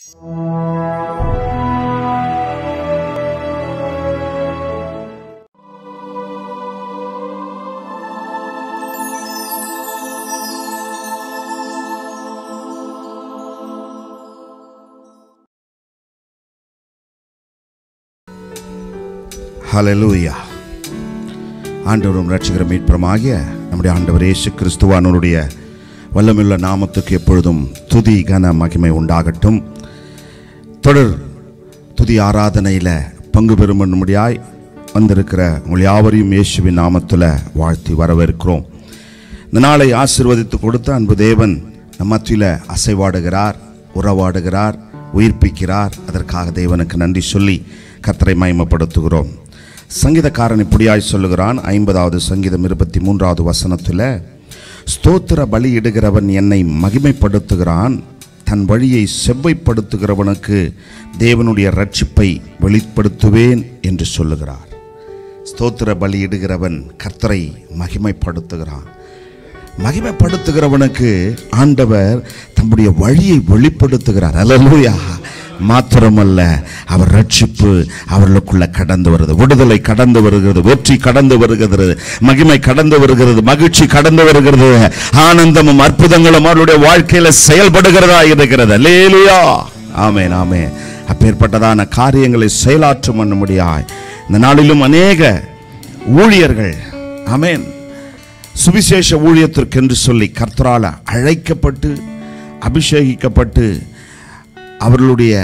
ஹalleluya ஆண்டவரும் ரட்சகரும் மீட்பருமாகிய நம்முடைய ஆண்டவர் இயேசு கிறிஸ்துவானவருடைய வல்லமுள்ள நாமத்துக்கு எப்பொழுதும் துதி கன மகிமை உண்டாகட்டும் தொடர் துதி ஆராதனையில் பங்கு பெறும்படியாய் வந்திருக்கிற உங்கள் யாவரையும் இயேசுவின் நாமத்தில் வாழ்த்தி வரவேற்கிறோம் இந்த நாளை ஆசீர்வதித்து கொடுத்த அன்பு தேவன் நம் மத்தியில் அசைவாடுகிறார் உறவாடுகிறார் உயிர்ப்பிக்கிறார் அதற்காக தேவனுக்கு நன்றி சொல்லி கர்த்தரை மகிமைப்படுத்துகிறோம் சங்கீதக்காரன் இப்படியாய் சொல்லுகிறான் ஐம்பதாவது சங்கீதம் இருபத்தி மூன்றாவது வசனத்தில் ஸ்தோத்திர பலியிடுகிறவன் என்னை மகிமைப்படுத்துகிறான் தன் வழியை செவ்வைப்படுத்துகிறவனுக்கு தேவனுடைய ரட்சிப்பை வெளிப்படுத்துவேன் என்று சொல்லுகிறார் ஸ்தோத்திர பலியிடுகிறவன் கர்த்தரை மகிமைப்படுத்துகிறான் மகிமைப்படுத்துகிறவனுக்கு ஆண்டவர் தம்முடைய வழியை வெளிப்படுத்துகிறார் அல்லேலூயா மாத்திரமல்ல அவர் ரட்சிப்பு அவர்களுக்குள்ள கடந்து வருகிறது விடுதலை கடந்து வருகிறது வெற்றி கடந்து வருகிறது மகிமை கடந்து வருகிறது மகிழ்ச்சி கடந்து வருகிறது ஆனந்தமும் அற்புதங்களும் அவருடைய வாழ்க்கையில செயல்படுகிறதா இருக்கிறது அல்லேலூயா ஆமென் ஆமென் அப்பேற்பட்டதான காரியங்களை செயலாற்றும் பண்ணும்படியாய் இந்த நாளிலும் அநேக ஊழியர்கள் ஆமென் சுவிசேஷ ஊழியத்திற்கென்று சொல்லி கர்த்தரால் அழைக்கப்பட்டு அபிஷேகிக்கப்பட்டு அவர்களுடைய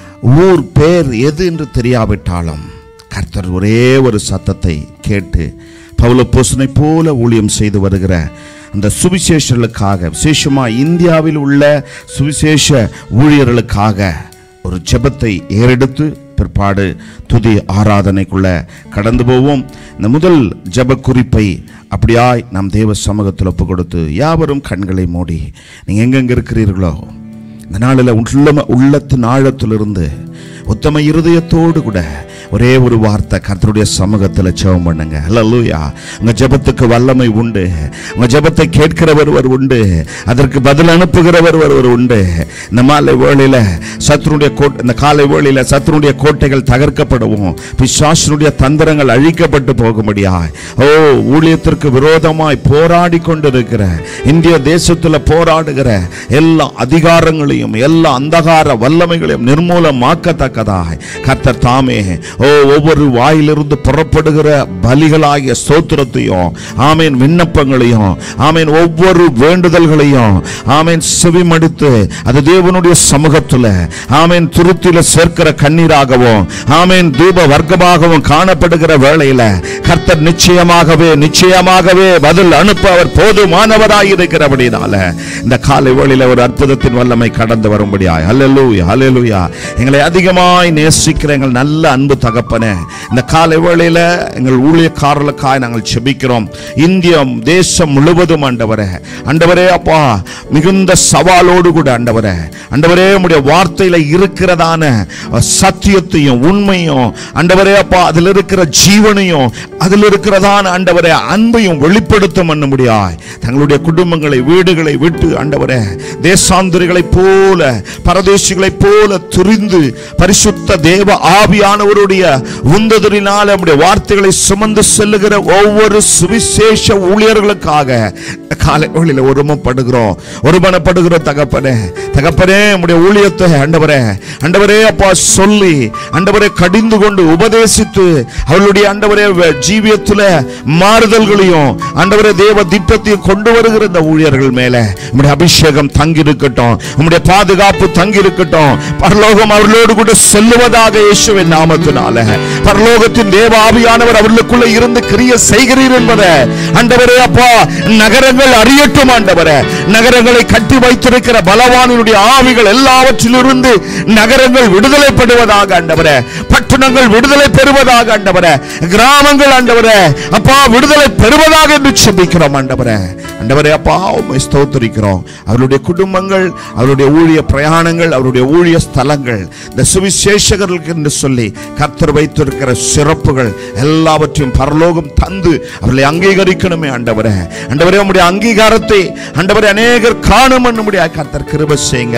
ஊர் பேர் எது என்று தெரியாவிட்டாலும் கர்த்தர் ஒரே ஒரு சத்தத்தை கேட்டு பவுல போசனை போல ஊழியம் செய்து வருகிற அந்த சுவிசேஷர்களுக்காக விசேஷமா இந்தியாவில் உள்ள சுவிசேஷ ஊழியர்களுக்காக ஒரு ஜெபத்தை ஏறெடுத்து பிற்பாடு துதி ஆராதனைக்குள்ள கடந்து போவோம் இந்த முதல் ஜெப குறிப்பை அப்படியாய் நாம் தேவ சமூகத்தில் ஒப்பு கொடுத்து யாவரும் கண்களை மூடி நீங்கள் எங்கெங்க இருக்கிறீர்களோ இந்த நாளில் உள்ள உள்ளத்தின் ஆழத்திலிருந்து உத்தம இருதயத்தோடு கூட ஒரே ஒரு வார்த்தை கர்த்தருடைய சமூகத்தில் ஜெபம் பண்ணுங்க அல்லூயா உங்க ஜெபத்துக்கு வல்லமை உண்டு உங்க ஜெபத்தை கேட்கிறவர் ஒருவர் உண்டு அதற்கு பதில் அனுப்புகிறவர் ஒருவர் உண்டு இந்த மாலை வேளையில சத்ருடைய கோட் இந்த காலை வேளையில சத்ருடைய கோட்டைகள் தகர்க்கப்படவும் பிசாசனுடைய தந்திரங்கள் அழிக்கப்பட்டு போகும்படியாய் ஓ ஊழியத்திற்கு விரோதமாய் போராடி கொண்டிருக்கிற இந்திய தேசத்துல போராடுகிற எல்லா அதிகாரங்களையும் எல்லா அந்தகார வல்லமைகளையும் நிர்மூலமாக்கத்தக்கதாய் கர்த்தர் தாமே ஓ ஒவ்வொரு வாயிலிருந்து புறப்படுகிற பலிகளாகிய ஸ்தோத்திரத்தையும் ஆமேன் விண்ணப்பங்களையும் ஆமேன் ஒவ்வொரு வேண்டுதல்களையும் ஆமேன் செவிமடுத்து அது தேவனுடைய சமூகத்துல ஆமேன் துருத்தில சேர்க்கிற கண்ணீராகவும் ஆமேன் தூப வர்க்கமாகவும் காணப்படுகிற வேளையில கர்த்தர் நிச்சயமாகவே நிச்சயமாகவே பதில் அனுப்ப அவர் போதுமானவராய் இருக்கிறபடினால இந்த காலை வேளையில ஒரு அற்புதத்தின் வல்லமை கடந்து வரும்படியாய் ஹalleluya ஹalleluya எங்களை அதிகமாய் நேசிக்கிற எங்கள் நல்ல அன்பு தகப்பனே இந்த காலை வேளையில எங்கள் ஊழியக்காரர்களுக்காய் நாங்கள் செபிக்கிறோம் இந்திய தேசம் முழுவதும் ஆண்டவரே ஆண்டவரே அப்பா மிகுந்த சவாலோடு கூட ஆண்டவரே ஆண்டவரே உம்முடைய வார்த்தையில இருக்கிறதான சத்தியத்தையும் உண்மையும் ஆண்டவரே அப்பா அதில் இருக்கிற ஜீவனையும் அதில் இருக்கிறதான ஆண்டவரே அன்பையும் வெளிப்படுத்த முடியாய் தங்களுடைய குடும்பங்களை வீடுகளை விட்டு ஆண்டவரே தேசாந்திரிகளைப் போல பரதேசிகளைப் போல துரிந்து பரிசுத்த தேவ ஆவியானவருடைய உந்ததரினால் நம்முடைய வார்த்தைகளை சுமந்து செல்லுகிற ஒவ்வொரு சுவிசேஷ ஊழியர்களுக்காக காலை வேளையில ஒருமப்படுகிறோம் ஒருமனப்படுகிற தகப்பனே தகப்பனே நம்முடைய ஊழியத்தை ஆண்டவரே ஆண்டவரே அப்பா சொல்லி ஆண்டவரே கடிந்து கொண்டு உபதேசித்து அவளுடைய ஆண்டவரே வ- ஜீவியத்துல மாறுதல்களையும் ஆண்டவரே தேவ திட்டத்தையும் கொண்டு வருகிற இந்த ஊழியர்கள் மேல உம்முடைய அபிஷேகம் தங்கி இருக்கட்டும் உம்முடைய பாதுகாப்பு தங்கி இருக்கட்டும் பரலோகம் அவர்களோடு கூட செல்லுவதாக இயேசுவின் நாமத்தினால பரலோகத்தின் தேவ ஆவியானவர் அவர்களுக்குள்ள இருந்து கிரிய செய்கிறீர் என்பதை ஆண்டவரே அப்பா நகரங்கள் அறியட்டும் ஆண்டவரே நகரங்களை கட்டி வைத்திருக்கிற பலவானுடைய ஆவிகள் எல்லாவற்றிலிருந்து நகரங்கள் விடுதலைப்படுவதாக ஆண்டவரே பட்டணங்கள் விடுதலை பெறுவதாக ஆண்டவரே கிராமங்கள் ஆண்டவரே அப்பா விடுதலை பெறுவதாக என்று செபிக்கிறோம் ஆண்டவரே ஆண்டவரே அப்பா உம்மை ஸ்தோத்திரிக்கிறோம் அவருடைய குடும்பங்கள் அவருடைய ஊழிய பிரயாணங்கள் அவருடைய ஊழிய ஸ்தலங்கள் இந்த சுவிசேஷகர்களுக்கு என்று சொல்லி கர்த்தர் வைத்திருக்கிற சிறப்புகள் எல்லாவற்றையும் பரலோகம் தந்து அவர்களை அங்கீகரிக்கணுமே ஆண்டவரே ஆண்டவரே உம்முடைய அங்கீகாரத்தை ஆண்டவரே அநேகர் காணும் நம்முடைய கர்த்தர் கிருபை செய்யுங்க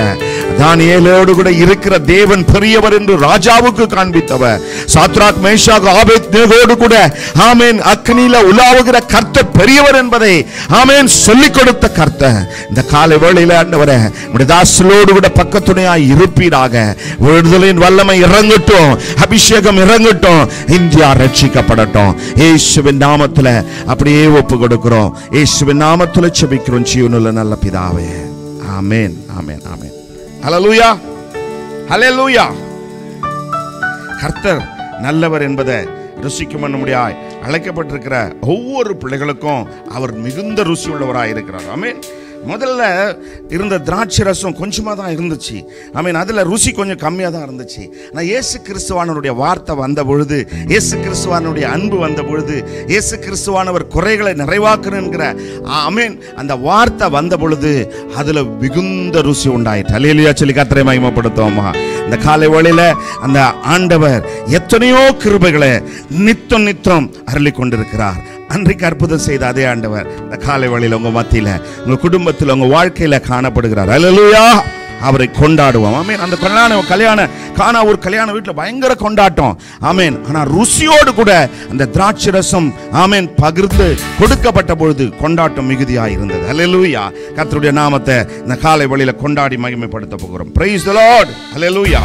தானியேலோடு கூட இருக்கிற தேவன் பெரியவர் என்று ராஜாவுக்கு காண்பித்தவர் சாத்ராக் மேஷாக் ஆபேத்நேகோடு கூட ஆமென் அக்னியில உலாவுகிற கர்த்தர் பெரியவர் என்பதை ஆமென் சொல்லிக் கொடுத்த கர்த்தர் இந்த காலை வேளையில ஆண்டவரே உடைய தாசலோடு கூட பக்கத்துணையாய் இருப்பீராக விடுதலின் வல்லமை இறங்கட்டும் அபிஷேகம் இறங்கட்டும் இந்தியா ரட்சிக்கப்படட்டும் இயேசுவின் நாமத்துல அப்படியே ஒப்பு கொடுக்கிறோம் இயேசுவின் நாமத்துல செபிக்கிறோம் ஜீவனுள்ள நல்ல பிதாவே ஆமென் ஆமென் ஆமென் ஹalleluya ஹalleluya கர்த்தர் நல்லவர் என்பதை ருசிக்கும் பண்ண முடியாய் அழைக்கப்பட்டிருக்கிற ஒவ்வொரு பிள்ளைகளுக்கும் அவர் மிகுந்த ருசி உள்ளவராய் இருக்கிறார் ஆமென் முதல்ல இருந்த திராட்சை ரசம் கொஞ்சமாக தான் இருந்துச்சு ஐ மீன் அதில் ருசி கொஞ்சம் கம்மியாக தான் இருந்துச்சு ஆனால் இயேசு கிறிஸ்துவானவருடைய வார்த்தை வந்த பொழுது இயேசு கிறிஸ்துவானுடைய அன்பு வந்த பொழுது இயேசு கிறிஸ்துவானவர் குறைகளை நிறைவாக்கணுங்கிற அமீன் அந்த வார்த்தை வந்த பொழுது அதில் மிகுந்த ருசி உண்டாயிற்று அலையிலையா சொல்லி கத்திரை மகிமைப்படுத்துவோமா இந்த காலை வேளையில அந்த ஆண்டவர் எத்தனையோ கிருபைகளை நித்தம் நித்தம் அருளி கொண்டிருக்கிறார் அன்றைக்கு அற்புதம் செய்த அதே ஆண்டவர் இந்த காலை வேளையில உங்க மத்தியில உங்க குடும்பத்தில் உங்க வாழ்க்கையில காணப்படுகிறார் அல்லேலூயா அவரை கொண்டாடுவோம் ஆமீன் அந்த கல்யாண கல்யாண காணா ஒரு கல்யாண வீட்டில் பயங்கர கொண்டாட்டம் ஆமீன் ஆனா ருசியோடு கூட அந்த திராட்சை ரசம் ஆமீன் பகிர்ந்து கொடுக்கப்பட்ட பொழுது கொண்டாட்டம் மிகுதியாக இருந்தது அல்லேலூயா கர்த்தருடைய நாமத்தை இந்த காலை வழியில கொண்டாடி மகிமைப்படுத்த போகிறோம் பிரைஸ் தி லார்ட் அல்லேலூயா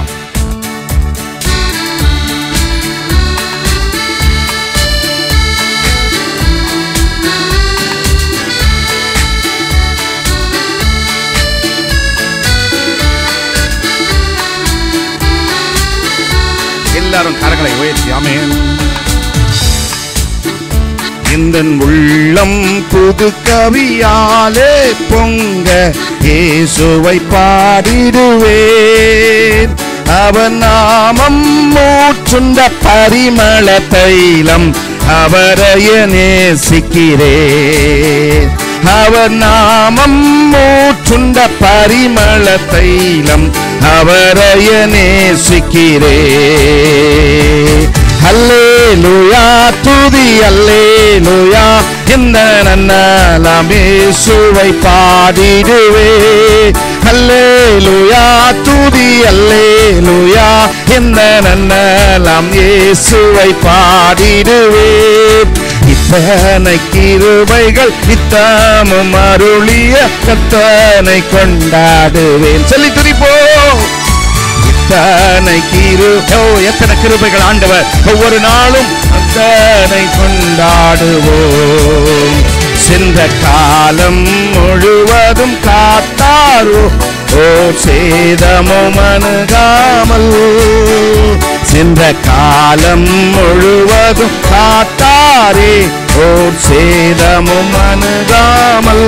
எல்லாரும் கரங்களை உயர்த்தி ஆமென் இந்த உள்ளம் புது கவியாலே பொங்க இயேசுவை பாடிடுவேன் அவன் நாமம் மூற்றுண்ட பரிமள தைலம் அவரைய நேசிக்கிறேன் அவர் நாமம் மூற்றுண்ட பரிமள தைலம் அவரைய நேசிக்கிறேன் அல்லேலூயா துதி அல்லேலூயா இந்த நன்னாலாம் இயேசுவை பாடிடுவே அல்லேலூயா துதி அல்லேலூயா இந்த நன்னாலாம் இயேசுவை பாடிடுவே இத்தனை கிருபைகள் நித்தமும் அருளிய கத்தனை கொண்டாடுவேன் சொல்லி துதிப்போம் அத்தனை கிரு ஓ எத்தனை கிருபைகள் ஆண்டவர் ஒவ்வொரு நாளும் அத்தனை கொண்டாடுவோம் சென்ற காலம் முழுவதும் காத்தாரோ ஓ சேதமும் அணுகாமல் சென்ற காலம் முழுவதும் காத்தாரே ஓர் சேதமும் அணுகாமல்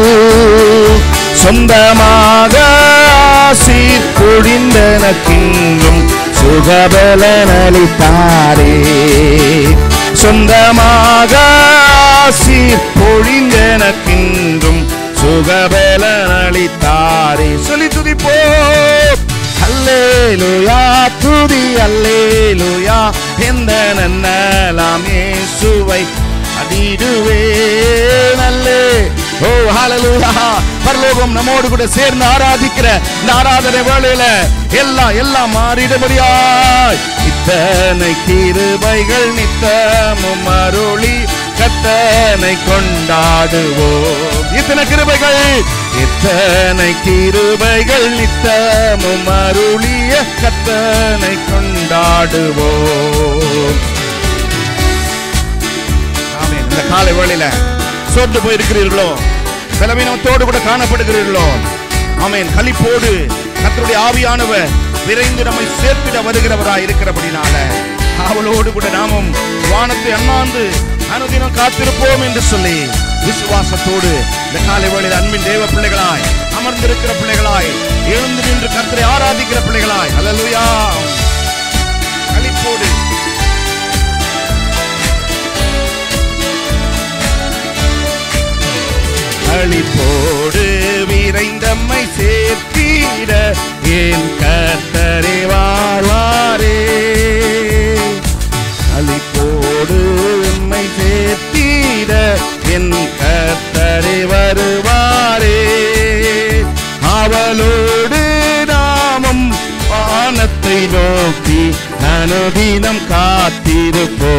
சொந்தமாக ஆசீர் பொழிந்தனக்கிங்கும் சுகபலனளித்தாரே சொந்தமாக ஆசீர் பொழிந்தனக்கின்றும் சுகபலனளித்தாரே சொல்லி துதிப்போ அல்லேலுயா துதி அல்லேலுயா எந்த நன்னலாம் இயேசுவை அடிடுவே நல்லே ஓ ஹalleluya பரலோகம் நம்மோடு கூட சேர்ந்து ஆராதிக்கிற இந்த ஆராதனை வேளையில எல்லாம் எல்லாம் மாறிடும்படியாய் இத்தனை கிருபைகள் நித்தமும் அருளி கத்தனை கொண்டாடுவோம் இத்தனை கிருபைகள் இத்தனை கிருபைகள் நித்தமும் அருளிய கத்தனை கொண்டாடுவோம் ஆமென் இந்த காலை வேளையில சோர்ந்து போயிருக்கிறீர்களோ பலவீனத்தோடு கூட காணப்படுகிறீர்களோ ஆமென் களிப்போடு கர்த்தருடைய ஆவியானவர் விரைந்து நம்மை சேர்த்திட வருகிறவராய் இருக்கிறபடினால அவளோடு கூட நாமும் வானத்தை அண்ணாந்து அனுதினம் காத்திருப்போம் என்று சொல்லி விசுவாசத்தோடு இந்த காலை வேளையில் அன்பின் தேவ பிள்ளைகளாய் அமர்ந்திருக்கிற பிள்ளைகளாய் எழுந்து நின்று கர்த்தரை ஆராதிக்கிற பிள்ளைகளாய் அல்லேலூயா களிப்போடு அழிப்போடு விரைந்தம்மை சேர்த்திட என் கர்த்தரே வாழ்வாரே அழிப்போடு உம்மை சேர்த்திட என் கர்த்தரே வருவாரே அவளோடு நாம் அனுதினம் காத்திருப்போ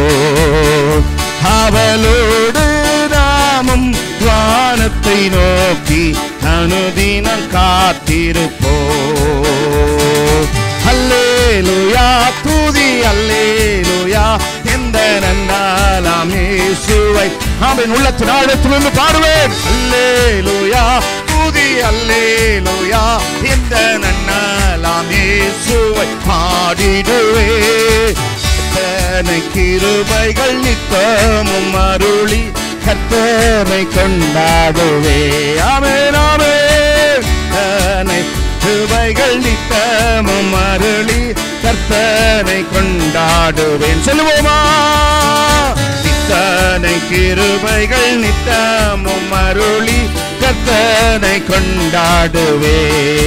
அவளோடு நாமும் வானத்தை நோக்கி அனுதினம் காத்திருப்போ அல்லேலுயா துதி அல்லேலுயா எந்த நன்னாலாம் இயேசுவை ஆமென் உள்ளத்தின் ஆழத்திலிருந்து பாடுவேன் அல்லேலுயா துதி அல்லேலுயா எந்த நன்னாலாம் இயேசுவை பாடிடுவே கர்த்தனை கிருபைகள் நித்தமும் அருளி கர்த்தனை கொண்டாடுவே ஆமென் ஆமென் கர்த்தனை கிருபைகள் நித்தமும் அருளி கர்த்தனை கொண்டாடுவேன் சொல்லுவோமா நித்தனை கிருபைகள் நித்தமும் அருளி கர்த்தனை கொண்டாடுவே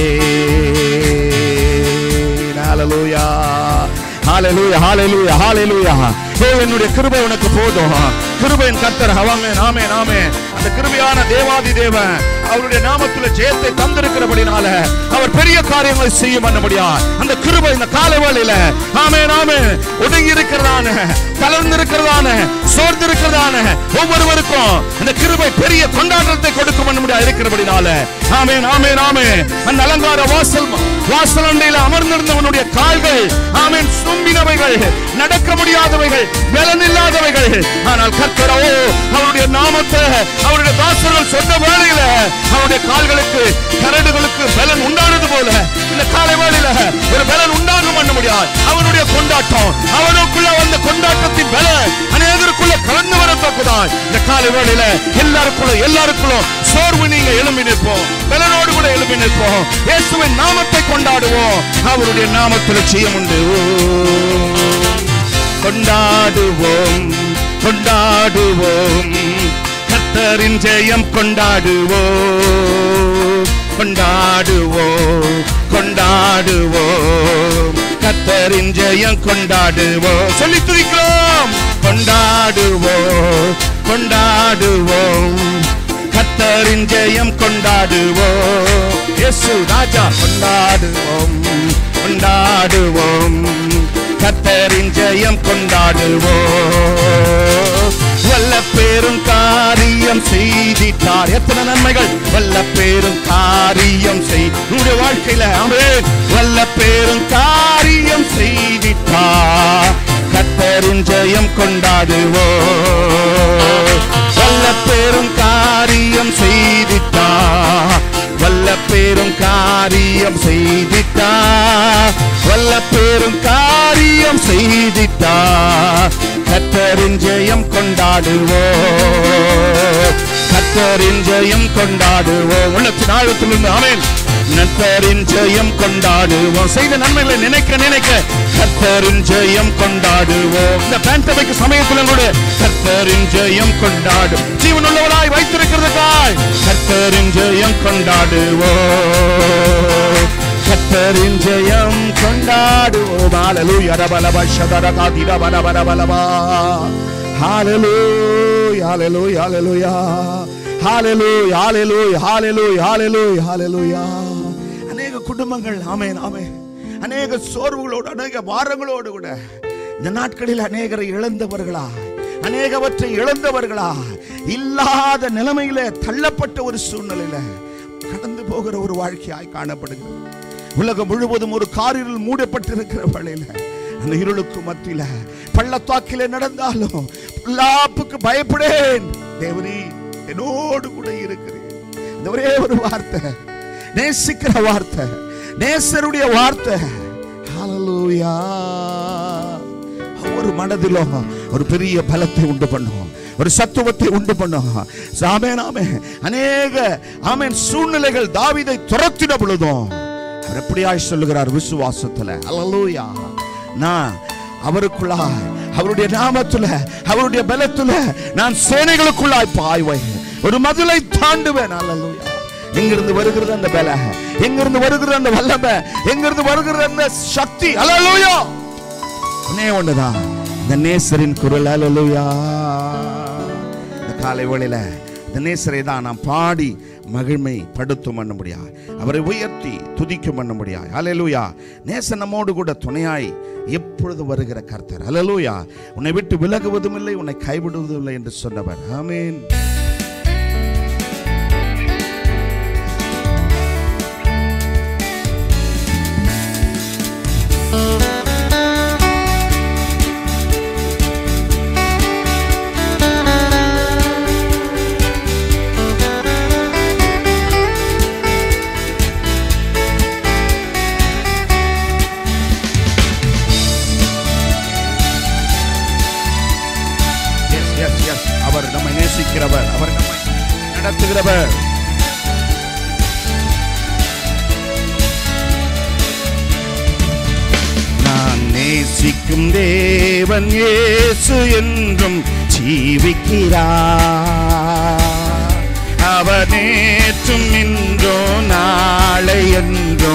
ஹalleluya ஹalleluya ஹalleluya ஹalleluya ஓ என்னுடைய கிருபை உனக்கு போதும் கிருபையின் கர்த்தர் ஆமென் ஆமென் ஆமென் அந்த கிருபையான தேவாதி தேவன் அவருடைய நாமத்தில் ஜெயத்தை தந்திருக்கிறபடினால அவர் பெரிய காரியங்களை செய்யும் பண்ணபடியா அந்த கிருபை இந்த காலை வேளையில ஆமென் ஆமென் ஒடுங்கி இருக்கிறதான கலந்து இருக்கிறதான சோர்ந்து இருக்கிறதான ஒவ்வொருவருக்கும் அந்த கிருபை பெரிய கொண்டாட்டத்தை கொடுக்கும் பண்ணபடியா இருக்கிறபடினால ஆமென் ஆமென் ஆமென் அந்த அலங்கார வாசல் வாசல் அண்டையில் அமர்ந்திருந்தவனுடைய கால்கள் ஆமென் சும்பினவைகள் நடக்க முடியாதவைகள் பலன் இல்லாதவைகள் ஆனால் கர்த்தரோ அவருடைய நாமத்தை அவருடைய தாசர்கள் சொன்ன வேளையில அவருடைய கால்களுக்கு கரடுகளுக்கு பலன் உண்டானது போல இந்த காலை வேளையில ஒரு பலன் உண்டாகும் பண்ண முடியாது அவனுடைய கொண்டாட்டம் அவனுக்குள்ள வந்த கொண்டாட்டத்தின் பலன் அநேகருக்குள்ள கலந்து வரத்தக்கதான் இந்த காலை வேளையில எல்லாருக்குள்ள எல்லாருக்குள்ள சோர்வு நீங்க எழும்பி நிற்போம் பலனோடு கூட எழும்பி நிற்போம் இயேசுவின் நாமத்தை கொண்டாடுவோம் அவருடைய நாமத்தில் செய்ய உண்டு கொண்டாடுவோம் கொண்டாடுவோம் கர்த்தரின் ஜெயம் கொண்டாடுவோம் கொண்டாடுவோம் கொண்டாடுவோம் கர்த்தரின் ஜெயம் கொண்டாடுவோம் சொல்லி துதிக்கிறோம் கொண்டாடுவோம் கொண்டாடுவோம் கர்த்தரின் ஜெயம் கொண்டாடுவோம் இயேசு ராஜா கொண்டாடுவோம் கொண்டாடுவோம் கர்த்தரின் ஜெயம் கொண்டாடுவோம் வல்ல பேரும் காரியம் செய்திட்டார் எத்தனை நன்மைகள் வல்ல பேரும் காரியம் செய் உங்களுடைய வாழ்க்கையில ஆமென் வல்ல பேரும் காரியம் செய்திட்டார் கர்த்தரின் ஜெயம் கொண்டாடுவோம் வல்ல பேரும் காரியம் செய்திட்டா வல்ல பேரும் காரியம் செய்திட்டா வல்ல பேரும் காரியம் செய்திட்டா கத்தரின் ஜெயம் கொண்டாடுவோம் கத்தரின் ஜெயம் கொண்டாடுவோம் உள்ளத்தின் ஆழத்திலிருந்து ஆமென் நத்தரின் ஜெயம் கொண்டாடுவோம் செய்த நன்மைகளை நினைக்க நினைக்க கர்த்தரின் ஜெயம் கொண்டாடுவோம் இந்த பேண்டமைக்கு சமயத்தில் கூட கர்த்தரின் ஜெயம் கொண்டாடும் ஜீவனுள்ளவராய் வைத்திருக்கிறதுக்காய் கர்த்தரின் ஜெயம் கொண்டாடுவோம் கர்த்தரின் ஜெயம் கொண்டாடுவோம் ஹalleluya ரபலப ஷதரகா திரபலபலபலபா ஹalleluya ஹalleluya ஹalleluya ஹalleluya ஹalleluya ஹalleluya ஹalleluya ஹalleluya அநேக குடும்பங்கள் ஆமென் ஆமென் அநேக சோர்வுகளோடு அநேக பாரங்களோடு கூட இந்த நாட்களில் அநேகரை இழந்தவர்களா அநேகவற்றை இழந்தவர்களா இல்லாத நிலைமையில தள்ளப்பட்ட ஒரு சூழ்நிலையில கடந்து போகிற ஒரு வாழ்க்கையாய் காணப்படுகிறது உலகம் முழுவதும் ஒரு காரில் மூடப்பட்டிருக்கிற வேளையில அந்த இருளுக்கு மத்தியில பள்ளத்தாக்கிலே நடந்தாலும் லாப்புக்கு பயப்படேன் தேவனே என்னோடு கூட இருக்கிறேன் இந்த ஒரே ஒரு வார்த்தை நேசிக்கிற வார்த்தை நேசருடைய வார்த்தை ஹalleluya ஒவ்வொரு மனதிலும் ஒரு பெரிய பலத்தை உண்டு பண்ணும் ஒரு சத்துவத்தை உண்டு பண்ணும் ஆமென் ஆமென் அநேக ஆமென் சூழ்நிலைகள் தாவீதை துரத்தின பொழுதும் அவர் எப்படியாய் சொல்லுகிறார் விசுவாசத்துல ஹalleluya நான் அவருக்குள்ளாய் அவருடைய நாமத்துல அவருடைய பலத்துல நான் சேனைகளுக்குள்ளாய் பாய்வேன் ஒரு மதிலை தாண்டுவேன் ஹalleluya எங்கிருந்து வருகிறது அந்த பல எங்கிருந்து வருகிறது அந்த வல்லமை எங்கிருந்து வருகிறது அந்த சக்தி ஹalleluya ஒன்னே ஒண்ணுதான் இந்த நேசரின் குரல் ஹalleluya இந்த காலை வேளையில இந்த நேசரை தான் நாம் பாடி மகிழ்மை படுத்தும் பண்ண முடியாது அவரை உயர்த்தி துதிக்கும் பண்ண முடியாது அலலூயா நேச நம்மோடு கூட துணையாய் எப்பொழுது வருகிற கர்த்தர் அலலூயா உன்னை விட்டு விலகுவதும் இல்லை உன்னை கைவிடுவதும் இல்லை என்று சொன்னவர் ஆமீன் எஸ் எஸ் எஸ் அவர் நம்மை நேசிக்கிறவர் அவர் நம்மை நடத்துகிறவர் நான் நேசிக்கும் தேவன் இயேசு என்றும் ஜீவிக்கிறார் அவர் நேற்றும் இன்றோ நாளை என்றோ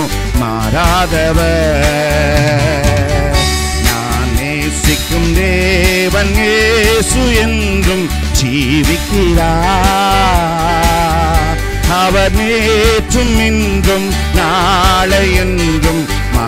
மாறாதவர் நான் நேசிக்கும் தேவன் இயேசு என்றும் ஜீவிக்கிறார் அவர் நேற்றும் இன்றும் நாளை என்றும்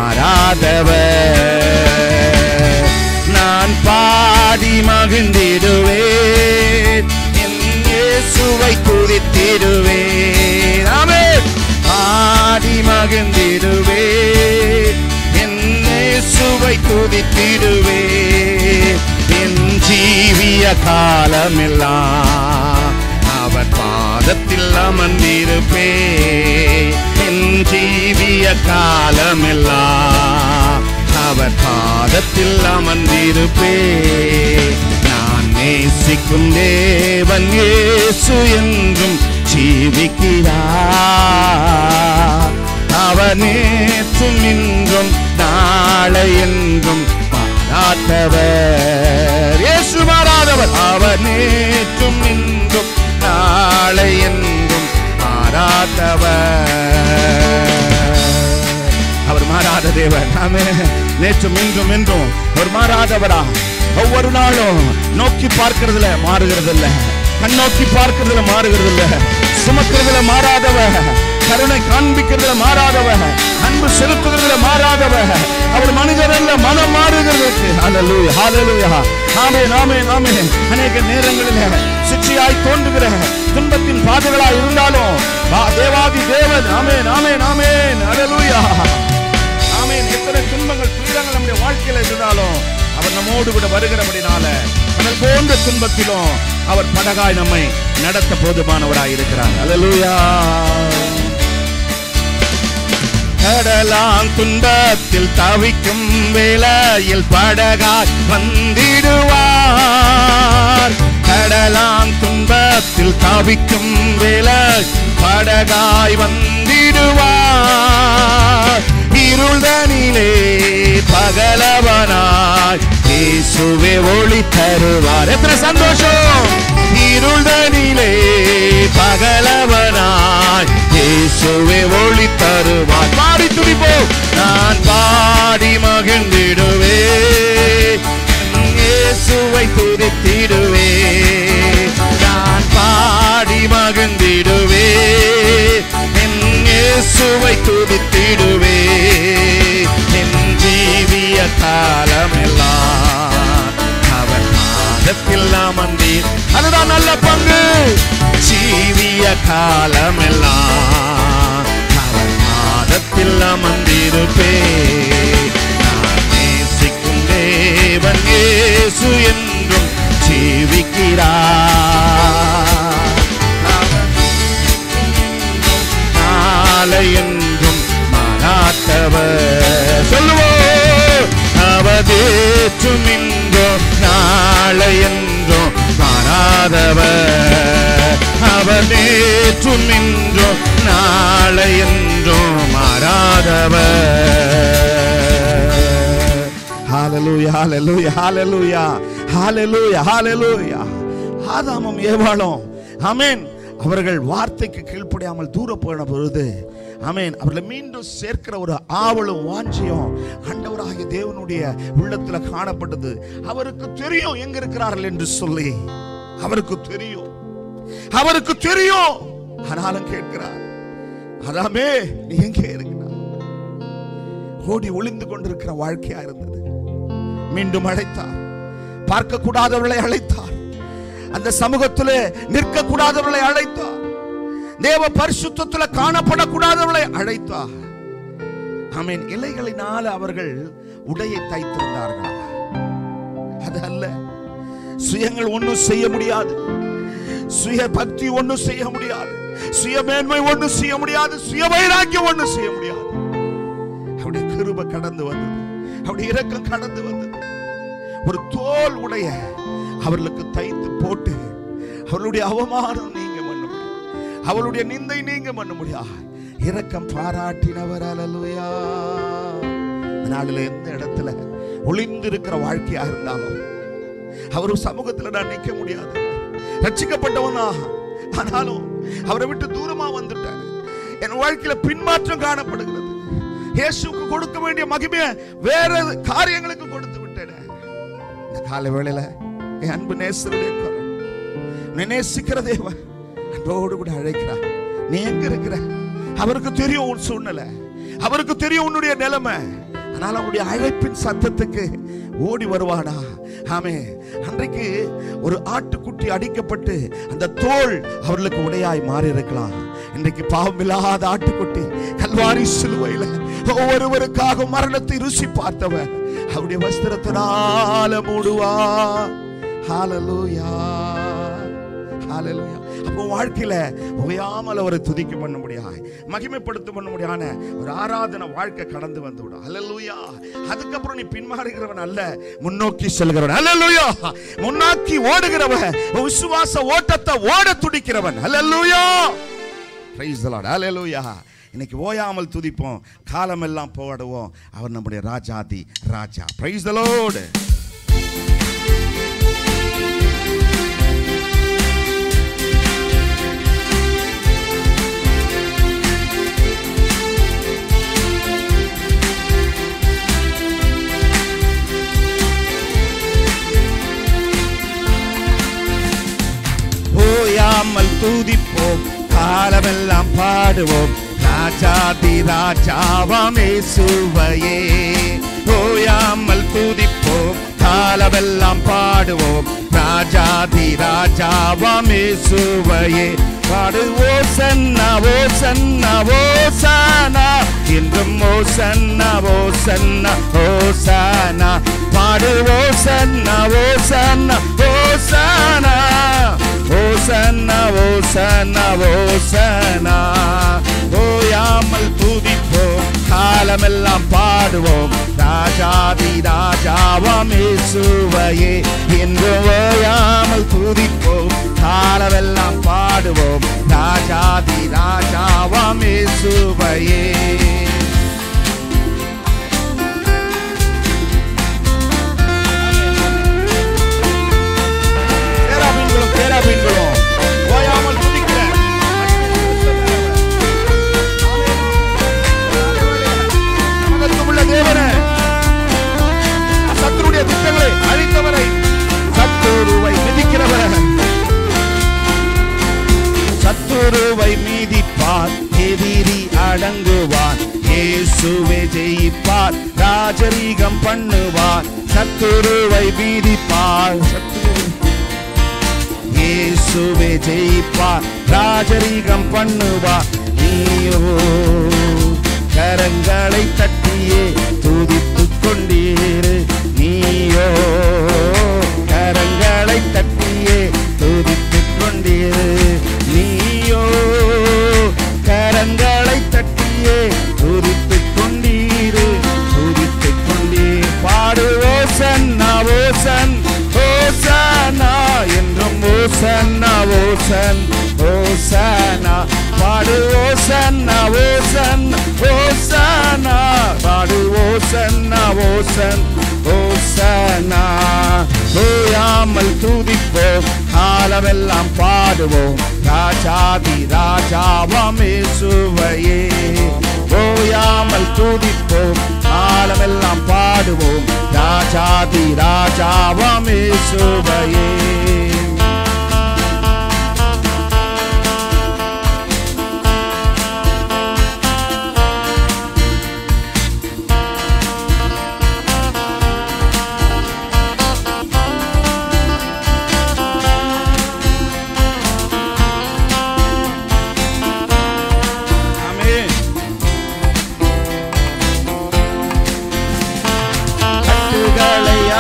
மாறாதவர் நான் பாடி மகிழ்ந்திடுவேன் என் இயேசுவை குறித்திடுவேன் ஆமென் பாடி மகிழ்ந்திடுவேன் என் இயேசுவை துதித்திடுவேன் என் ஜீவிய காலமெல்லாம் அவர் பாதத்தில் அமர்ந்திருப்பே என் ஜீவிய காலமெல்லாம் அவர் பாதத்தில் அமர்ந்திருப்பே நான் நேசிக்கும் தேவன் இயேசு என்றும் ஜீவிக்கிறார் அவர் நேற்றும் இன்றும் நாளை என்றும் மாறாதவர் இயேசு மாறாதவர் அவர் நேற்றும் இன்றும் நாளை என்றும் மாறாதவர் அவர் மாறாத தேவன் ஆமே நேற்றும் இன்றும் என்றும் அவர் மாறாதவரா ஒவ்வொரு நாளும் நோக்கி பார்க்கிறதுல மாறுகிறது இல்ல கண் நோக்கி பார்க்கிறதுல மாறுகிறது இல்ல சுமக்கிறதுல மாறாதவ கருணை காண்பிக்கிறதுல மாறாதவ அன்பு செலுத்துகிறதுல மாறாதவ அவர் மனிதர் அல்ல மனம் மாறுகிறதுக்கு ஹalleluya ஹalleluya ஆமென் ஆமென் ஆமென் அநேக நேரங்களில் சிக்ஷையாய் தோன்றுகிற துன்பத்தின் பாதைகளாய் இருந்தாலும் வா- தேவாதி தேவன் ஆமென் ஆமென் ஆமென் ஹalleluya ஆமென் எத்தனை துன்பங்கள் துயரங்கள் நம்முடைய வாழ்க்கையில இருந்தாலும் அவர் நம்மோடு கூட வருகிறபடினால கடல் போன்ற துன்பத்திலும் அவர் படகாய் நம்மை நடத்த போதுமானவராய் இருக்கிறார் அல்லேலூயா கடலாம் துன்பத்தில் தவிக்கும் வேளையில் படகாய் வந்திடுவார் கடலாம் துன்பத்தில் தவிக்கும் வேளை படகாய் வந்திடுவார் இருள்தனிலே பகலவனாய் இயேசுவே ஒளி தருவார் எத்தனை சந்தோஷம் இருள்தனிலே பகலவனாய் இயேசுவே ஒளி தருவார் பாடி துடிப்போம் நான் பாடி மகிழ்ந்திடுவே இயேசுவை துதித்திடுவே நான் பாடி மகிழ்ந்திடுவே என் இயேசுவை துதித்திடுவே என் ஜீவிய காலமெல்லாம் அவர் பாதத்தில் அமர்ந்தீர் அதுதான் நல்ல பங்கு ஜீவிய காலமெல்லாம் அவர் பாதத்தில் அமர்ந்திருப்பே நான் நேசிக்கும் தேவன் இயேசு என்றும் ஜீவிக்கிறார் அவர் நாளை என்றும் மாறாத்தவர் சொல்லுவோம் அவதேற்றும் இன்றோ நாளை என்றோ மாறாதவர் அவர் நேற்றும் இன்றோ நாளை என்றோ மாறாதவர் ஹalleluya ஹalleluya ஹalleluya ஹalleluya ஹalleluya ஆதாமும் ஏவாளும் ஆமென் அவர்கள் வார்த்தைக்கு கீழ்ப்படியாமல் தூர போன பொழுது ஆமென் அவர்களை மீண்டும் சேர்க்கிற ஒரு ஆவலும் வாஞ்சியும் ஆண்டவராகிய தேவனுடைய உள்ளத்துல காணப்பட்டது அவருக்கு தெரியும் எங்க இருக்கிறார்கள் என்று சொல்லி அவருக்கு தெரியும் அவருக்கு தெரியும் ஆனாலும் கேட்கிறார் அதாமே நீ எங்கே இருக்கிறார் ஓடி ஒளிந்து கொண்டிருக்கிற வாழ்க்கையா இருந்தது மீண்டும் அழைத்தார் பார்க்க கூடாதவர்களை அழைத்தார் அந்த சமூகத்திலே நிற்க கூடாதவர்களை அழைத்தார் தேவ பரிசுத்தத்தில் காணப்படக்கூடாதவர்களை அழைத்தார் ஆமீன் இலைகளினால அவர்கள் உடையை தைத்திருந்தார்களா அது அல்ல சுயங்கள் ஒன்றும் செய்ய முடியாது சுய பக்தி ஒன்றும் செய்ய முடியாது சுய மேன்மை ஒன்றும் செய்ய முடியாது சுய வைராக்கியம் ஒன்றும் செய்ய முடியாது அவருடைய கிருப கடந்து வந்தது அவருடைய இரக்கம் கடந்து வந்தது ஒரு தோல் உடைய அவர்களுக்கு தைத்து போட்டு அவர்களுடைய அவமானம் நீங்க பண்ண முடியும் அவளுடைய நிந்தை நீங்க பண்ண முடியாது இரக்கம் பாராட்டினவர் அல்லேலூயா இந்த நாளில் எந்த இடத்துல ஒளிந்து இருக்கிற வாழ்க்கையா இருந்தாலும் அவர் சமூகத்துல நான் நிக்க முடியாது ரட்சிக்கப்பட்டவனா ஆனாலும் அவரை விட்டு தூரமா வந்துட்டேன் என் வாழ்க்கையில பின்மாற்றம் காணப்படுகிறது இயேசுக்கு கொடுக்க வேண்டிய மகிமையை வேற காரியங்களுக்கு கொடுத்து விட்டேன் இந்த கால வேளையில என் அன்பு நேசருடைய குரல் உன்னை நேசிக்கிற தேவன் அன்போடு கூட அழைக்கிறார் நீ எங்க இருக்கிற அவருக்கு தெரியும் உன் சூழ்நிலை அவருக்கு தெரியும் உன்னுடைய நிலைமை ஆனால் அவனுடைய அழைப்பின் சத்தத்துக்கு ஓடி வருவானா ஆமே அன்றைக்கு ஒரு ஆட்டுக்குட்டி அடிக்கப்பட்டு அந்த தோல் அவர்களுக்கு உடையாய் மாறி இருக்கலாம் இன்றைக்கு பாவமில்லாத ஆட்டுக்குட்டி கல்வாரி சிலுவையில ஒவ்வொருவருக்காக மரணத்தை ருசி பார்த்தவர் அவருடைய வஸ்திரத்தினால மூடுவா ஹalleluya ஹalleluya அப்போ வாழ்க்கையில ஓயாமல் அவரை துதிக்க பண்ண முடியாது மகிமைப்படுத்த பண்ண முடியான ஒரு ஆராதனை வாழ்க்கை கடந்து வந்து விடும் ஹalleluya அதுக்கப்புறம் நீ பின்மாறுகிறவன் அல்ல முன்னோக்கி செல்கிறவன் ஹalleluya முன்னாக்கி ஓடுகிறவன் விசுவாச ஓட்டத்தை ஓட துடிக்கிறவன் ஹalleluya praise the lord hallelujah இன்னைக்கு ஓயாமல் துதிப்போம் காலமெல்லாம் போடுவோம் அவர் நம்முடைய ராஜாதி ராஜா பிரைஸ் த லோர்ட் ஓயாமல் துதிப்போம் காலமெல்லாம் பாடுவோம் ராஜாதி ராஜாவாம் இயேசுவையே ஓயாமல் துதிப்போம் காலமெல்லாம் பாடுவோம் ராஜாதி ராஜாவாம் இயேசுவையே பாடுவோ சன்னா ஓ சன்னா ஓ சானா என்றும் ஓ சன்னா ஓ சன்னா ஓ சானா பாடுவோ சன்னா ஓ சன்னா ஓ சானா ஓசன்னா ஓசன்னா ஓசனா ஓயாமல் துதிப்போம் காலமெல்லாம் பாடுவோம் ராஜாதி ராஜாவாம் இயேசுவையே என்று ஓயாமல் துதிப்போம் காலமெல்லாம் பாடுவோம் ராஜாதி ராஜாவாம் இயேசுவையே பேராபீன்களும் பேராபீன்களும் ஓயாமல் துதிக்கிறேன் மகத்துவமுள்ள தேவனே சத்துருடைய திட்டங்களை அழித்தவரை சத்துருவை மிதிக்கிறவரை சத்துருவை மீதிப்பார் எதிரி அடங்குவார் இயேசுவே ஜெயிப்பார் ராஜரீகம் பண்ணுவார் சத்துருவை மீதிப்பார் சத்துரு இயேசுவே ஜெயிப்பார் ராஜரீகம் பண்ணுவார் நீயோ கரங்களை தட்டியே துதித்துக் கொண்டீரு நீயோ கரங்களை தட்டியே துதித்துக் கொண்டீரு நீயோ கரங்களை தட்டியே துதித்துக் கொண்டீரு துதித்துக் கொண்டீர் பாடுவோ சன்னா ஓசன் ஓசனா என்றும் ஓசன்னா ஓசன் ஓசனா பாடு ஓசன்னா ஓசன் ஓசனா பாடு ஓசன்னா ஓசன் ஓசனா ஓயாமல் துதிப்போம் காலமெல்லாம் பாடுவோம் ராஜாதி ராஜாவாம் இயேசுவையே ஓயாமல் துதிப்போம் காலமெல்லாம் பாடுவோம் ராஜாதி ராஜாவாம் இயேசுவையே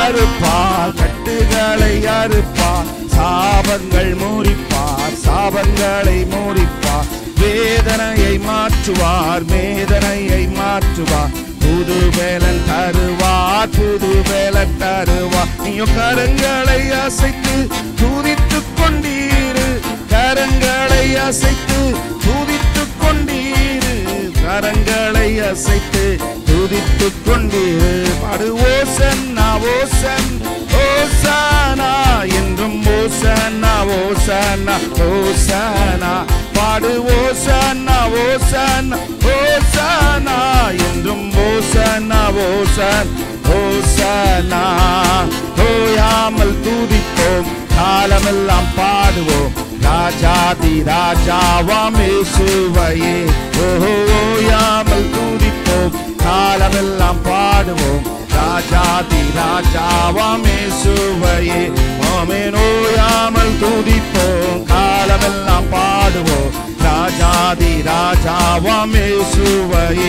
அறுப்பார் கட்டுகளை அறுப்பார் சாபங்கள் மூடிப்பார் சாபங்களை மூடிப்பார் வேதனையை மாற்றுவார் வேதனையை மாற்றுவார் புது வேலன் தருவார் புது வேலன் தருவார் நீயோ கரங்களை அசைத்து துதித்துக் கொண்டீரு கரங்களை அசைத்து துதித்துக் கொண்டீரு கரங்களை அசைத்து துதித்துக் கொண்டீரு பாடு ஓசன்னா ஓசன் ஓசானா என்றும் ஓசன்னா ஓசன்னா ஓசானா பாடு ஓசன்னா ஓசன்னா ஓசானா என்றும் ஓசன்னா ஓசன் ஓசனா ஓயாமல் துதிப்போம் காலமெல்லாம் பாடுவோம் ராஜாதி ராஜாவாம் இயேசுவையே ஓஹோ ஓயாமல் துதிப்போம் காலமெல்லாம் பாடுவோம் ராஜாதி ராஜாவாம் இயேசுவையே ஆமென் ஓயாமல் துதிப்போம் காலமெல்லாம் பாடுவோம் ராஜாதி ராஜாவாம் இயேசுவையே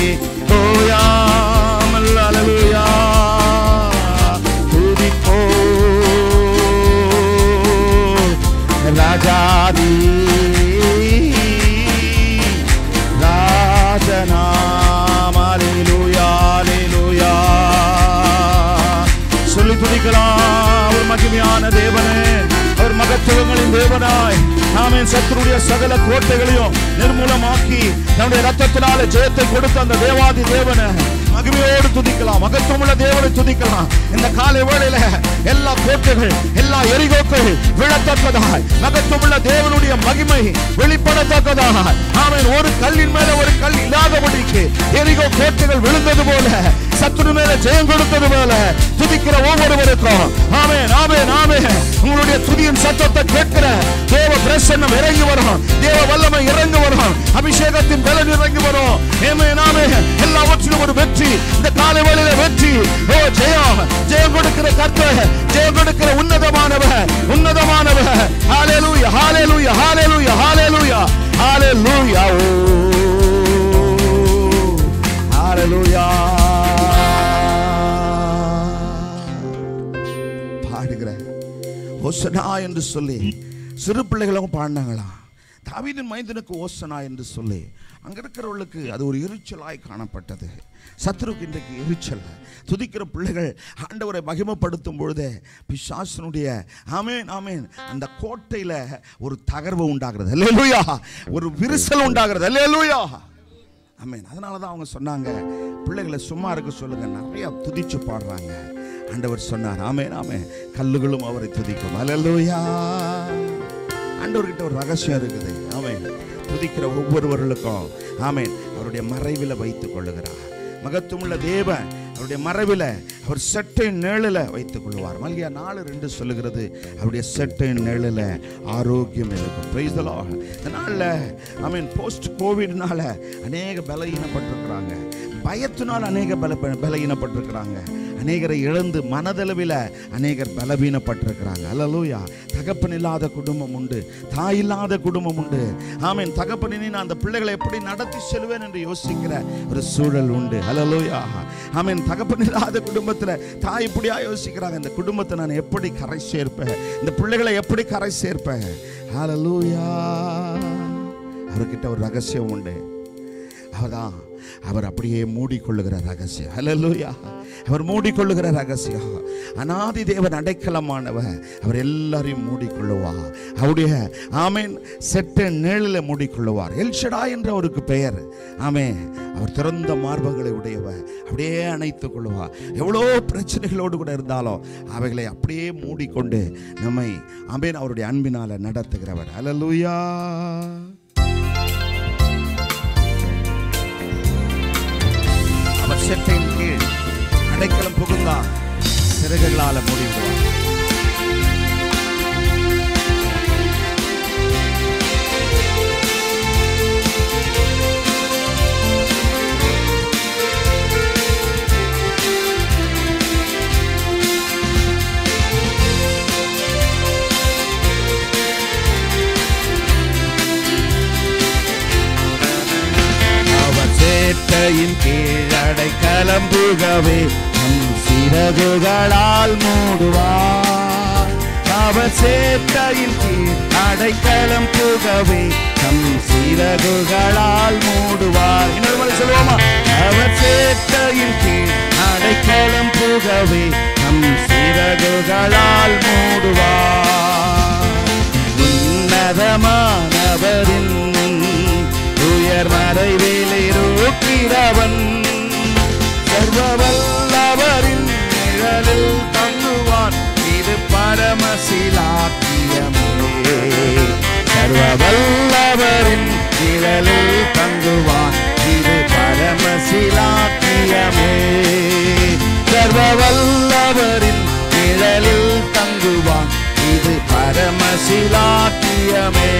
ஓயாமல் அல்லேலூயா துதிப்போம் ராஜாதி ராஜனாம் அல்லேலூயா அல்லேலூயா சொல்லி துதிக்கலாம் ஒரு மகிமையான தேவனே அவர் மகத்துவங்களின் தேவனாய் ஆமென் சத்துருடைய சகல கோட்டைகளையும் நிர்மூலமாக்கி நம்முடைய ரத்தத்தினால ஜெயத்தை கொடுத்த அந்த தேவாதி தேவனை மகிமையோடு துதிக்கலாம் மகத்துவமுள்ள தேவனை துதிக்கலாம் இந்த காலை வேளையில எல்லா கோட்டைகள் எல்லா எரிகோக்கள் விழத்தக்கதாய் மகத்துவமுள்ள தேவனுடைய மகிமை வெளிப்படத்தக்கதாய் ஆமென் ஒரு கல்லின் மேல ஒரு கல் இல்லாதபடிக்கு எரிகோ கோட்டைகள் விழுந்தது போல சத்துரு மேல ஜெயம் கொடுத்தது போல துதிக்கிற ஒவ்வொருவருக்கும் ஆமென் ஆமென் ஆமென் உங்களுடைய துதியின் சத்தத்தை கேட்கிற தேவ பிரசன்னம் இறங்கி வரும் தேவ வல்லமை இறங்கி வரும் அபிஷேகத்தின் பலன் இறங்கி வரும் ஆமென் ஆமென் எல்லாவற்றிலும் ஒரு வெற்றி இந்த காலை வேளையில வெற்றி ஓ ஜெயம் ஜெயம் கொடுக்கிற கர்த்தர் ஜெயம் கொடுக்கிற உன்னதமானவர் உன்னதமானவர் ஹalleluya ஹalleluya ஹalleluya ஹalleluya ஹalleluya ஓ ஹalleluya பாடுகிற ஓசனா என்று சொல்லி சிறு பிள்ளைகளும் பாடினாங்களாம் தாவீதின் மைந்தனுக்கு ஓசனா என்று சொல்லி அங்க இருக்கிறவர்களுக்கு அது ஒரு எரிச்சலாய் காணப்பட்டது சத்ருக்கு இன்றைக்கு எரிச்சல் துதிக்கிற பிள்ளைகள் ஆண்டவரை மகிமைப்படுத்தும் பொழுதே பிசாசனுடைய ஆமேன் ஆமேன் அந்த கோட்டையில ஒரு தகர்வு உண்டாகிறது அல்லேலூயா ஒரு விரிசல் உண்டாகிறது அல்லேலூயா ஆமேன் அதனால தான் அவங்க சொன்னாங்க பிள்ளைகளை சும்மா இருக்க சொல்லுங்க நிறைய துதிச்சு பாடுறாங்க ஆண்டவர் சொன்னார் ஆமேன் ஆமே கல்லுகளும் அவரை துதிக்கும் அல்லேலூயா ஆண்டவர்கிட்ட ஒரு ரகசியம் இருக்குது ஆமென் துதிக்கிற ஒவ்வொருவர்களுக்கும் ஆமென் அவருடைய மறைவில் வைத்துக் கொள்ளுகிறார் மகத்துவமுள்ள தேவன் அவருடைய மறைவில் அவர் செட்டை நிழலில் வைத்துக் கொள்வார் மல்லியா நாலு ரெண்டு சொல்லுகிறது அவருடைய செட்டை நிழலில் ஆரோக்கியம் இருக்கும் Praise the Lord. இந்த நாளில் ஐ மீன் போஸ்ட் கோவிட்னால அநேக பலகீனப்பட்டிருக்கிறாங்க பயத்தினால் அநேக பல பலகீனப்பட்டிருக்கிறாங்க அநேகரை இழந்து மனதளவில் அநேகர் பலவீனப்பட்டிருக்கிறாங்க அல்லலூயா தகப்பன் இல்லாத குடும்பம் உண்டு தாய் இல்லாத குடும்பம் உண்டு ஆமீன் தகப்பனினி நான் அந்த பிள்ளைகளை எப்படி நடத்தி செல்வேன் என்று யோசிக்கிற ஒரு சூழல் உண்டு அல்லலூயா ஆமீன் தகப்பன் இல்லாத குடும்பத்தில் தாய் இப்படியா யோசிக்கிறாங்க இந்த குடும்பத்தை நான் எப்படி கரை சேர்ப்பேன் இந்த பிள்ளைகளை எப்படி கரை சேர்ப்பேன் ஹalleluya அவர்கிட்ட ஒரு ரகசியம் உண்டு அவர்தான் அவர் அப்படியே மூடிக்கொள்ளுகிற ரகசியம் ஹalleluya அவர் மூடிக்கொள்ளுகிற ரகசியம் அனாதி தேவன் அடைக்கலமானவர் அவர் எல்லாரையும் மூடிக்கொள்ளுவார் அவருடைய ஆமேன் செட்ட நிழலில் மூடிக்கொள்ளுவார் எல்ஷடா என்ற அவருக்கு பெயர் ஆமே அவர் திறந்த மார்பங்களை உடையவர் அப்படியே அணைத்துக் கொள்வார் எவ்வளோ பிரச்சனைகளோடு கூட இருந்தாலும் அவைகளை அப்படியே மூடிக்கொண்டு நம்மை ஆமேன் அவருடைய அன்பினால நடத்துகிறவர் ஹalleluya அவர் செட்டையின் கீழ் அடைக்கலம் புகுந்தார் சிறகுகளால மூடிவிடுவார் அவர் சேட்டையின் கீழடை கலம்புகவே நம் சிறகுகளால் மூடுவார் அவர் சேட்டையின் கீழ் அடைக்கலம் புகவே தம் சிறகுகளால் மூடுவார் இன்னொரு முறை சொல்லுவோமா அவர் சேட்டையின் கீழ் அடைக்கலம் புகவே தம் சிறகுகளால் மூடுவார் உன்னதமானவரின் உயர் மறைவிலே இருக்கிறவன் சர்வவல்லவரின் நிழலில் தங்குவான் இது பரமசிலாக்கியமே சர்வவல்லவரின் நிழலில் தங்குவான் இது பரமசிலாக்கியமே சர்வவல்லவரின் நிழலில் தங்குவான் இது பரமசிலாக்கியமே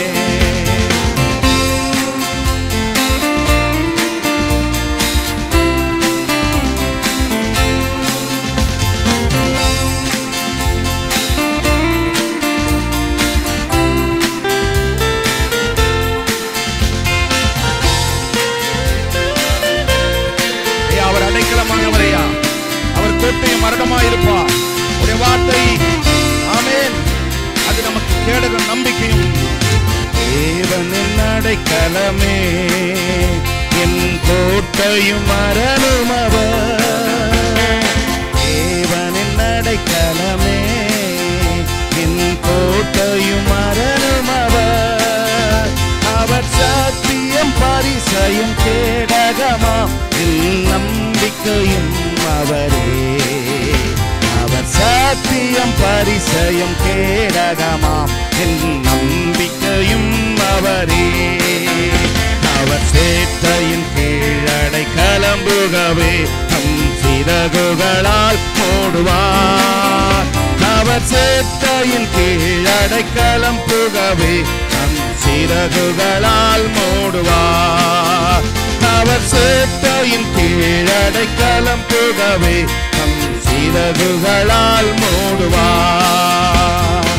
ஐயா, அவர் அடைக்கலமானவரையா அவர் கோட்டையும் மரணமாய் இருப்பார் உடைய வார்த்தை ஆமென் அது நமக்கு கேடகம் நம்பிக்கையும் தேவனின் அடைக்கலமே என் கோட்டையும் மரணம் அவர் தேவனின் அடைக்கலமே என் கோட்டையும் மரணம் அவர் அவர் சத்தியம் பரிசையும் கேடகமாம் என் நம்பிக்கையும் அவரே அவர் சத்தியம் பரிசயம் கேடகமாம் என் நம்பிக்கையும் அவரே அவர் சேட்டையின் கீழடை கலம்புகவே தம் சிறகுகளால் மூடுவார் அவர் சேட்டையின் கீழடை கலம்புகவே தம் சிறகுகளால் மூடுவார் அவர் சேட்டையின் கீழடை கலம்புகவே தம் சிறகுகளால் மூடுவார்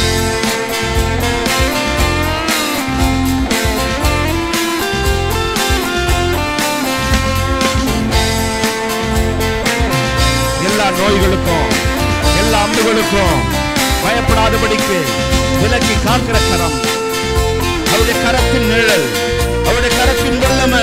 எல்லா நோய்களுக்கும் எல்லா அம்புகளுக்கும் பயப்படாதபடிக்கு விலக்கி காக்கிற கரம் அவருடைய கரத்தின் நிழல் அவருடைய கரத்தின் வல்லமை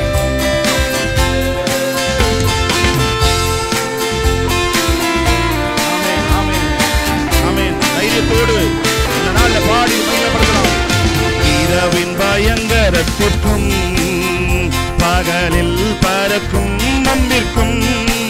ஆமென், ஆமென், ஆமென். தைரியத்தோடு இந்த நாள்ல பாடி மகிழப்படுகிறோம் இரவின் பயங்கரத்திற்கும் பகலில் பறக்கும் நம்பிற்கும்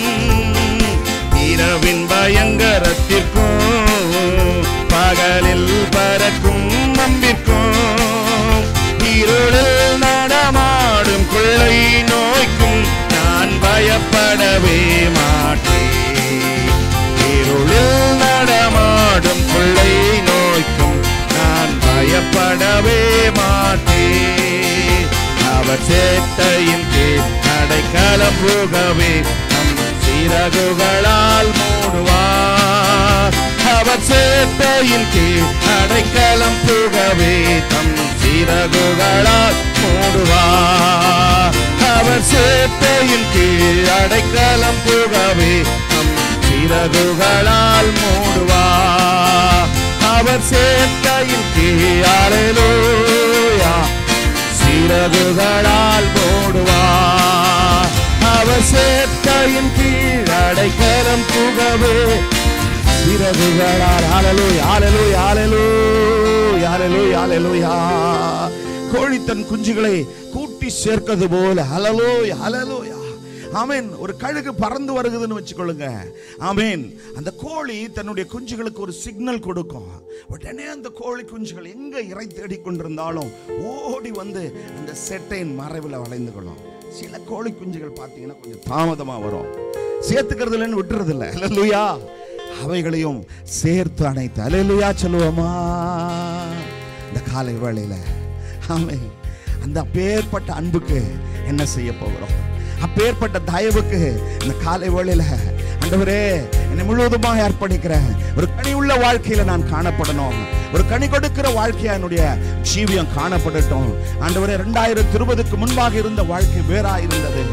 இரவின் பயங்கரத்திற்கும் பகலில் பறக்கும் நம்பிற்கும் இருளில் நடமாடும் கொள்ளை நோய்க்கும் நான் பயப்படவே மாட்டேன் இருளில் நடமாடும் கொள்ளை நோய்க்கும் நான் பயப்படவே மாட்டேன் அவர் சேட்டையின் கீழ் அடைக்கலம் புகவே நம் சிறகுகளால் மூடுவார் அவர் சேட்டையின் கீழ் அடைக்கலம் புகவே தம் சிறகுகளால் மூடுவார் அவர் சேட்டையின் கீழ் அடைக்கலம் புகவே தம் சிறகுகளால் மூடுவார் அவர் சேட்டையின் கீழ் அலையிலூயா சிறகுகளால் மூடுவார் அவர் சேட்டையின் கீழ் அடைக்கலம் புகவே சிறகுகளால் ஆலலூய் ஆலலூய் ஆலலூய் ஆலலூய் ஆலலூயா கோழி தன் குஞ்சுகளை கூட்டி சேர்க்கிறது போல அலலோய் அலலோயா ஆமென் ஒரு கழுகு பறந்து வருகுதுன்னு வச்சுக்கொள்ளுங்க ஆமென் அந்த கோழி தன்னுடைய குஞ்சுகளுக்கு ஒரு சிக்னல் கொடுக்கும் உடனே அந்த கோழி குஞ்சுகள் எங்க இறை தேடிக் கொண்டிருந்தாலும் ஓடி வந்து அந்த செட்டையின் மறைவில் வளைந்து கொள்ளும் சில கோழி குஞ்சுகள் பார்த்தீங்கன்னா கொஞ்சம் தாமதமா வரும் சேர்த்துக்கிறது இல்லைன்னு விட்டுறது இல்லை அல்லேலூயா அவைகளையும் சேர்த்து அணைத்து அல்லேலூயா சொல்லுவோமா இந்த காலை வேளையில ஆமே அந்த அப்பேற்பட்ட அன்புக்கு என்ன செய்ய போகிறோம் அப்பேற்பட்ட தயவுக்கு இந்த காலை வேளையில ஆண்டவரே என்னை முழுவதுமாக அர்ப்பணிக்கிறேன் ஒரு கனி உள்ள வாழ்க்கையில நான் காணப்படணும் ஒரு கனி கொடுக்கிற வாழ்க்கையா என்னுடைய ஜீவியம் காணப்படட்டும் ஆண்டவரே ரெண்டாயிரத்தி இருபதுக்கு முன்பாக இருந்த வாழ்க்கை வேறா இருந்தது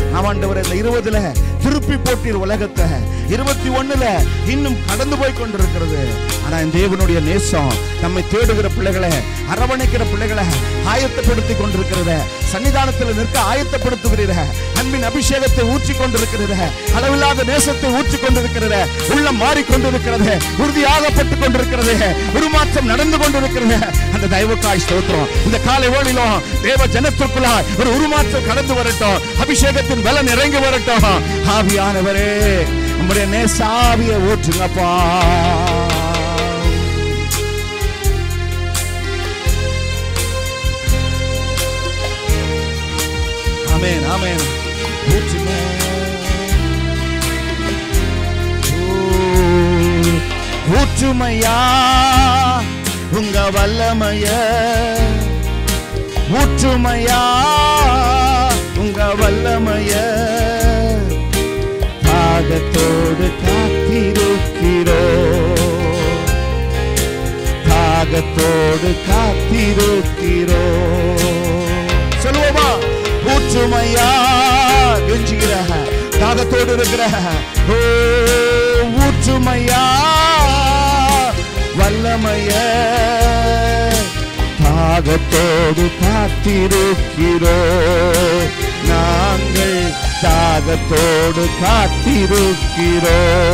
ஆமாண்டவர் இந்த இருபதுல திருப்பி போட்டீர் உலகத்தை இருபத்தி ஒண்ணுல இன்னும் கடந்து போய் கொண்டிருக்கிறது ஆனா இந்த தேவனுடைய நேசம் நம்மை தேடுகிற பிள்ளைகளை அரவணைக்கிற பிள்ளைகளை ஆயத்தப்படுத்தி கொண்டிருக்கிறத சன்னிதானத்தில் நிற்க ஆயத்தப்படுத்துகிறீர அன்பின் அபிஷேகத்தை ஊற்றி கொண்டிருக்கிறத அளவில்லாத நேசத்தை ஊற்றி கொண்டிருக்கிறத உள்ளம் மாறிக்கொண்டிருக்கிறது உறுதியாகப்பட்டு கொண்டிருக்கிறது உருமாற்றம் நடந்து கொண்டிருக்கிறது அந்த தயவுக்காய் ஸ்தோத்திரம் இந்த காலை ஓடிலும் தேவ ஜனத்திற்குள்ள ஒரு உருமாற்றம் கடந்து வரட்டும் அபிஷேகத்தின் பலன் இறங்கி வரட்டும் ஆவியானவரே உம்முடைய நேசாவிய ஊற்றுங்கப்பா ஆமென் ஆமென் ஊற்றுங்க ஊ, ஊற்றுமையா உங்க வல்லமைய ஊற்றுமையா உங்க வல்லமைய தாகத்தோடு காத்திருக்கிறோ தாகத்தோடு காத்திருக்கிறோ சொல்லுவோமா ஊற்றுமையா கெஞ்சுகிற தாகத்தோடு இருக்கிற ஓ ஊற்றுமையா வல்லமைய தாகத்தோடு காத்திருக்கிறோ நாங்கள் தாகத்தோடு காத்திருக்கிறோ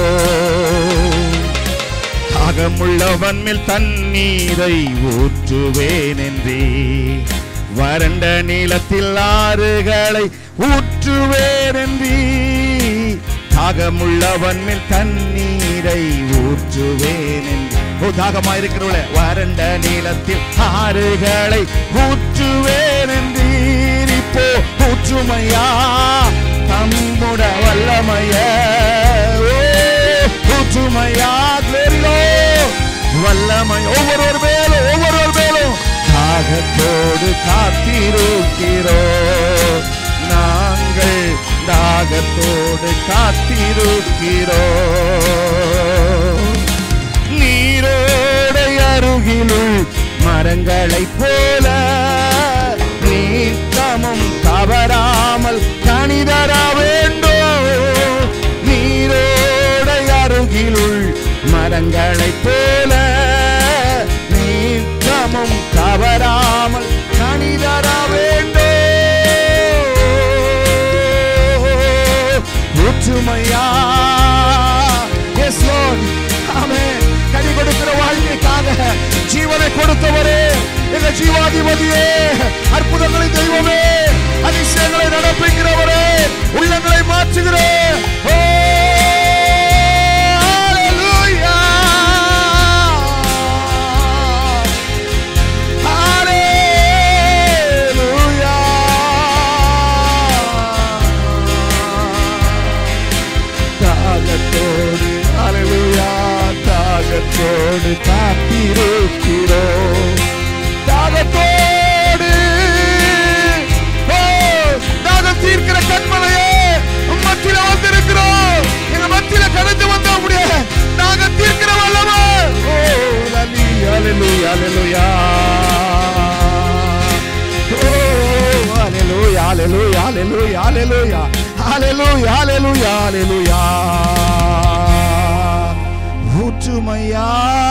தாகமுள்ளவன் மேல் தண்ணீரை ஊற்றுவேன் என்றே வறண்ட நீளத்தில் ஆறுகளை ஊற்றுவேன் என்றே தாகமுள்ளவன் மேல் தண்ணீரை ஊற்றுவேன் என்று ஓ தாகமா இருக்கிறவள வறண்ட நீளத்தில் ஆறுகளை ஊற்றுவேன் என்றீர் இப்போ ஊற்றுமையா தம்முட வல்லமைய ஓ, ஊற்றுமையா glory வல்லமை ஒவ்வொருவர் மேலும் ஒவ்வொருவர் மேலும் தாகத்தோடு காத்திருக்கிறோ நாங்கள் தாகத்தோடு காத்திருக்கிறோ நீரோடை அருகிலுள் மரங்களைப் போல நீக்கமும் தவறாமல் கணிதர வேண்டும் நீரோடை அருகிலுள் மரங்களைப் போல நீக்கமும் தவறாமல் கணிதர வேண்டும் ஒற்றுமையா எஸ் லார்ட் ஆமென் கனி கொடுக்கிற வாழ்க்கைக்காக ஜீவனை கொடுத்தவரே எங்க ஜீவாதிபதியே அற்புதங்களை தெய்வமே அதிசயங்களை நடப்பிக்கிறவரே உள்ளங்களை மாற்றுகிறே ஓ தாகத்தோடு அலையா தாகத்தோடு காத்திருக்கிறோம் தாகத்தோடு ஓ தாகம் தீர்க்கிற கண்மலையே மத்தியில வந்திருக்கிறோம் எங்க மத்தியில கடந்து வந்த முடிய தாகம் தீர்க்கிற வல்லவ ஓ லலி அலலுயா அலலுயா Hallelujah, hallelujah, hallelujah, hallelujah, hallelujah, hallelujah, hallelujah. ஊற்றுமையா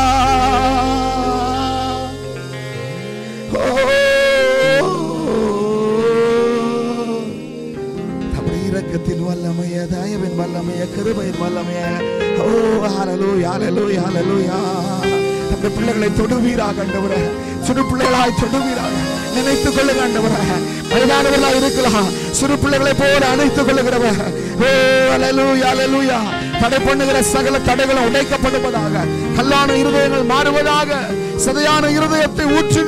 தம்முடைய இரக்கத்தின் வல்லமைய தயவின் வல்லமைய கிருபையின் வல்லமைய ஓ ஹalleluya hallelujah hallelujah நம்முடைய பிள்ளைகளை தொடுவீராக ஆண்டவரே சிறு பிள்ளைகளாய் தொடுவீராக நினைத்துக் கொள்ளுங்க ஆண்டவரே வயதானவர்களாக இருக்கலாம் சிறு பிள்ளைகளை போல அணைத்துக் கொள்ளுகிறவர் ஓ ஹalleluya hallelujah தடை பண்ணுகிற சகல தடைகளும் உடைக்கப்படுவதாக கல்லான இருதயங்கள் மாறுவதாக சதையான இருதயத்தை ஊற்றுங்க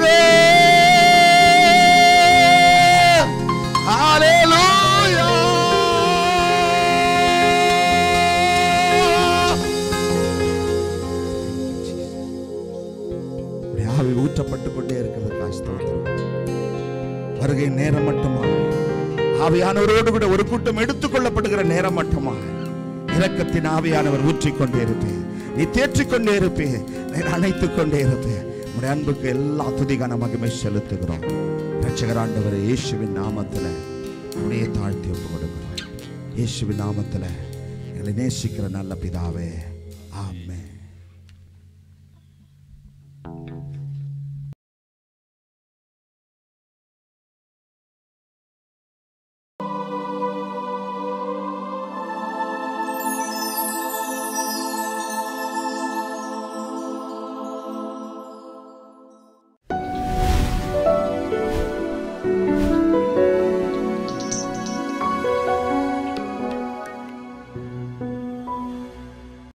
உம்முடைய ஆவி ஊற்றப்பட்டு கொண்டே இருக்கிறது காஸ்தோத்திரம் வருகை நேரம் மட்டுமா ஆவியானவரோடு கூட ஒரு கூட்டம் எடுத்துக் கொள்ளப்படுகிற நேரம் மட்டுமா இரக்கத்தின் ஆவியானவர் ஊற்றிக்கொண்டே இருப்பேன் நீ தேற்றிக்கொண்டே இருப்பேன் நீ அணைத்துக் கொண்டே இருப்பேன் உடைய அன்புக்கு எல்லா துதிகான மகிமை செலுத்துகிறோம் ரட்சகராண்டவர் இயேசுவின் நாமத்துல அப்படியே தாழ்த்தி ஒப்பு கொடுக்கிறோம் இயேசுவின் நாமத்தில் எங்களை நேசிக்கிற நல்ல பிதாவே